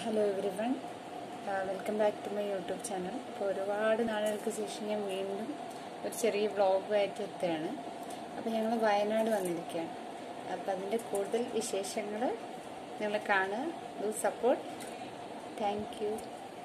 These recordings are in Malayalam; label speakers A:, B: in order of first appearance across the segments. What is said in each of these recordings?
A: Hello everyone welcome back to my YouTube channel അപ്പോൾ ഒരുപാട് നാളുകൾക്ക് ശേഷം ഞാൻ വീണ്ടും ഒരു ചെറിയ വ്ളോഗുമായിട്ട് എത്തുകയാണ് അപ്പോൾ ഞങ്ങൾ വയനാട് വന്നിരിക്കുകയാണ് അപ്പോൾ അതിൻ്റെ കൂടുതൽ വിശേഷങ്ങൾ നിങ്ങൾ കാണുക ഡു സപ്പോർട്ട് താങ്ക് യു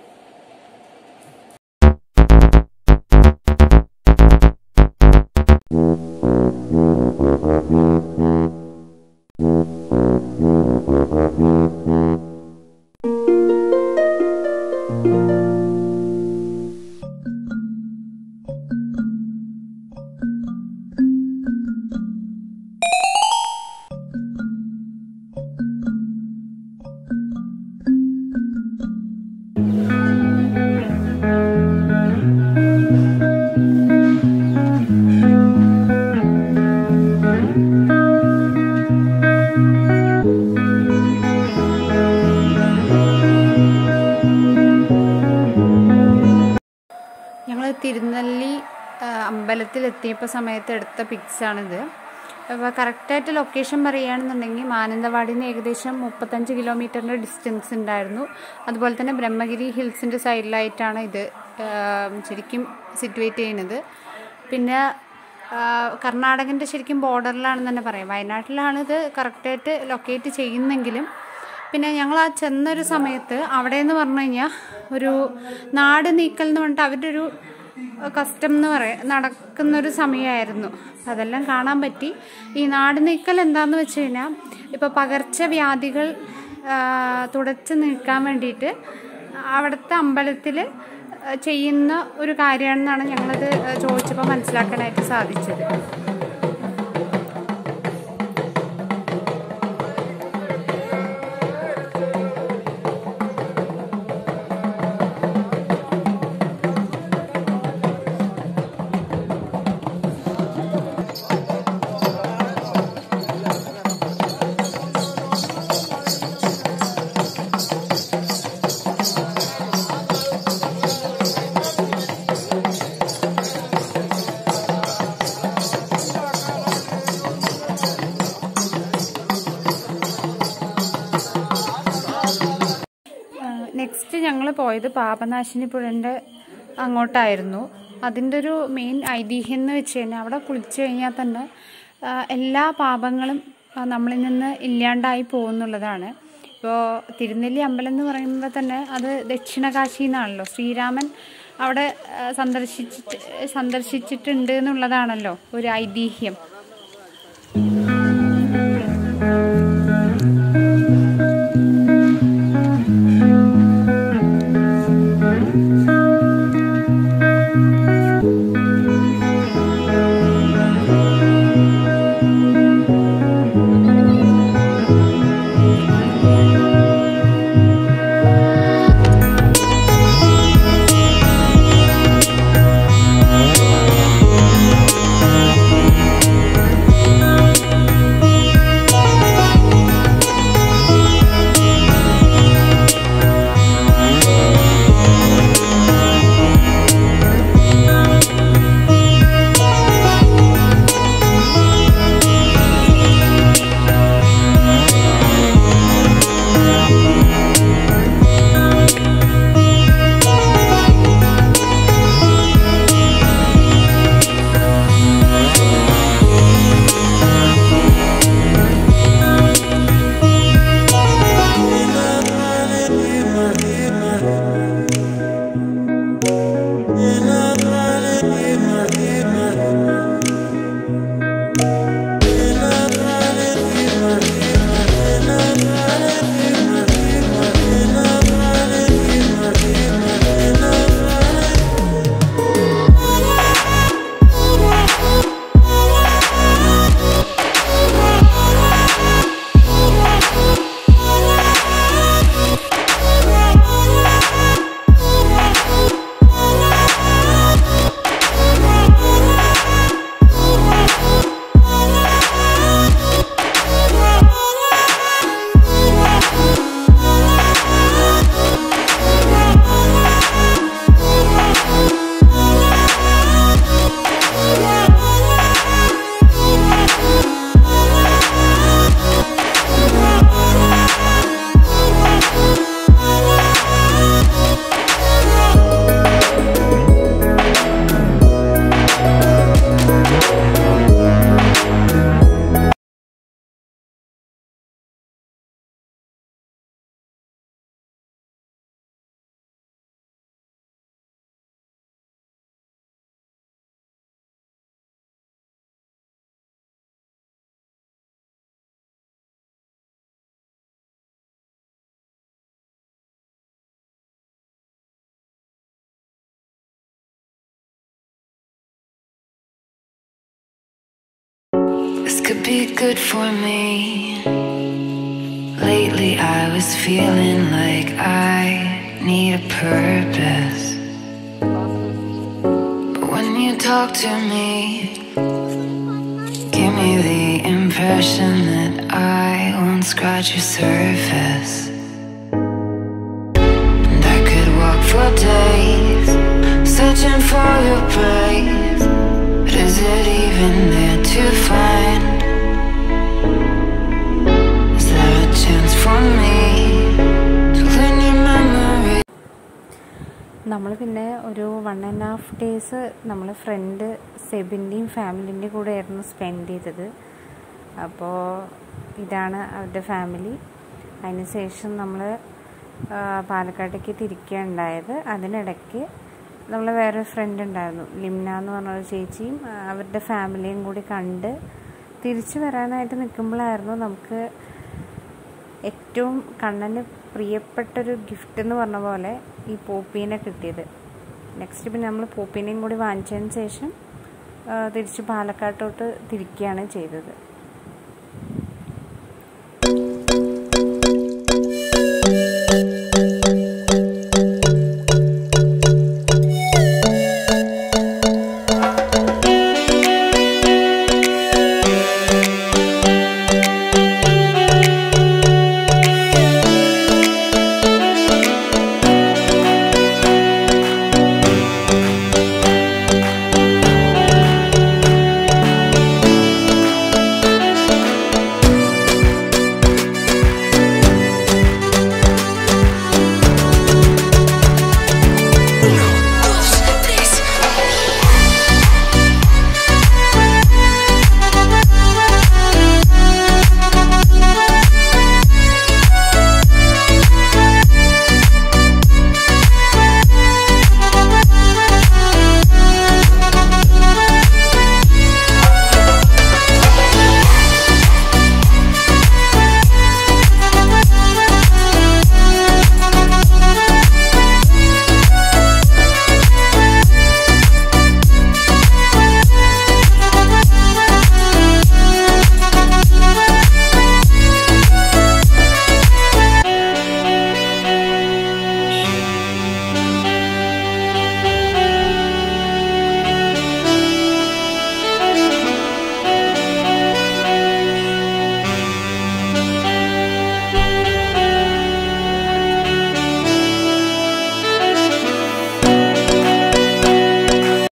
A: ഞങ്ങൾ തിരുനെല്ലി ആ, അമ്പലത്തിലെത്തിയപ്പോൾ സമയത്ത് എടുത്ത പിക്സാണിത് അപ്പോൾ കറക്റ്റായിട്ട് ലൊക്കേഷൻ പറയുകയാണെന്നുണ്ടെങ്കിൽ മാനന്തവാടിയിൽ നിന്ന് ഏകദേശം മുപ്പത്തഞ്ച് കിലോമീറ്ററിൻ്റെ ഡിസ്റ്റൻസ് ഉണ്ടായിരുന്നു അതുപോലെ തന്നെ ബ്രഹ്മഗിരി ഹിൽസിൻ്റെ സൈഡിലായിട്ടാണ് ഇത് ആ, ശരിക്കും സിറ്റുവേറ്റ് ചെയ്യുന്നത് പിന്നെ ആ, കർണാടകൻ്റെ ശരിക്കും ബോർഡറിലാണെന്ന് തന്നെ പറയാം വയനാട്ടിലാണ് ഇത് കറക്റ്റായിട്ട് ലൊക്കേറ്റ് ചെയ്യുന്നെങ്കിലും പിന്നെ ഞങ്ങൾ ആ ചെന്നൊരു സമയത്ത് അവിടെ എന്ന് പറഞ്ഞു കഴിഞ്ഞാൽ ഒരു നാട് നീക്കൽ എന്ന് പറഞ്ഞിട്ട് അവരുടെ ഒരു കസ്റ്റം എന്ന് പറയാം നടക്കുന്നൊരു സമയമായിരുന്നു അപ്പം അതെല്ലാം കാണാൻ പറ്റി ഈ നാട് നീക്കൽ എന്താന്ന് വെച്ച് കഴിഞ്ഞാൽ ഇപ്പോൾ പകർച്ചവ്യാധികൾ ആ, തുടച്ച് നീക്കാൻ വേണ്ടിയിട്ട് അവിടുത്തെ അമ്പലത്തിൽ ചെയ്യുന്ന ഒരു കാര്യമാണെന്നാണ് ഞങ്ങളത് ചോദിച്ചപ്പോൾ മനസ്സിലാക്കാനായിട്ട് സാധിച്ചത് നെക്സ്റ്റ് ഞങ്ങൾ പോയത് പാപനാശിനി പുഴൻ്റെ അങ്ങോട്ടായിരുന്നു അതിൻ്റെ ഒരു മെയിൻ ഐതിഹ്യം എന്ന് വെച്ച് കഴിഞ്ഞാൽ അവിടെ കുളിച്ചു കഴിഞ്ഞാൽ തന്നെ ആ, എല്ലാ പാപങ്ങളും ആ, നമ്മളിൽ നിന്ന് ഇല്ലാണ്ടായി പോകുന്നുള്ളതാണ് ഇപ്പോൾ തിരുനെല്ലി അമ്പലം എന്ന് പറയുമ്പോൾ തന്നെ അത് ദക്ഷിണകാശി എന്നാണല്ലോ ശ്രീരാമൻ അവിടെ ആ, സന്ദർശിച്ചിട്ട് സന്ദർശിച്ചിട്ടുണ്ട് എന്നുള്ളതാണല്ലോ ഒരു ഐതിഹ്യം
B: could be good for me. Lately, I was feeling like I need a purpose. But when you talk to me, give me the impression that I won't scratch your surface. And I could walk for days, searching for your praise. But is it even there to find? Is there a chance for me to learn your memory?
A: നമ്മൾ പിന്നെ ഒരു വൺ ആൻഡ് ഹാഫ് ഡേയ്സ് നമ്മൾ ഫ്രണ്ട് സെബിൻ്റെയും ഫാമിലിൻ്റെയും കൂടെ ആയിരുന്നു സ്പെൻഡ് ചെയ്തത് അപ്പോൾ ഇതാണ് അവരുടെ ഫാമിലി അതിനുശേഷം നമ്മൾ പാലക്കാട്ടേക്ക് തിരിക്കുകയുണ്ടായത് അതിനിടയ്ക്ക് നമ്മൾ വേറെ ഫ്രണ്ട് ഉണ്ടായിരുന്നു ലിംന എന്ന് പറഞ്ഞൊരു ചേച്ചിയും ആ, അവരുടെ ഫാമിലിയും കൂടി കണ്ട് തിരിച്ചു വരാനായിട്ട് നിൽക്കുമ്പോഴായിരുന്നു നമുക്ക് ഏറ്റവും കണ്ണന് പ്രിയപ്പെട്ടൊരു ഗിഫ്റ്റ് എന്ന് പറഞ്ഞ പോലെ ഈ പോപ്പീനെ കിട്ടിയത് നെക്സ്റ്റ് പിന്നെ നമ്മൾ പോപ്പീനെയും കൂടി വാങ്ങിച്ചതിന് ശേഷം ആ, തിരിച്ച് പാലക്കാട്ടോട്ട് തിരിക്കുകയാണ് ചെയ്തത്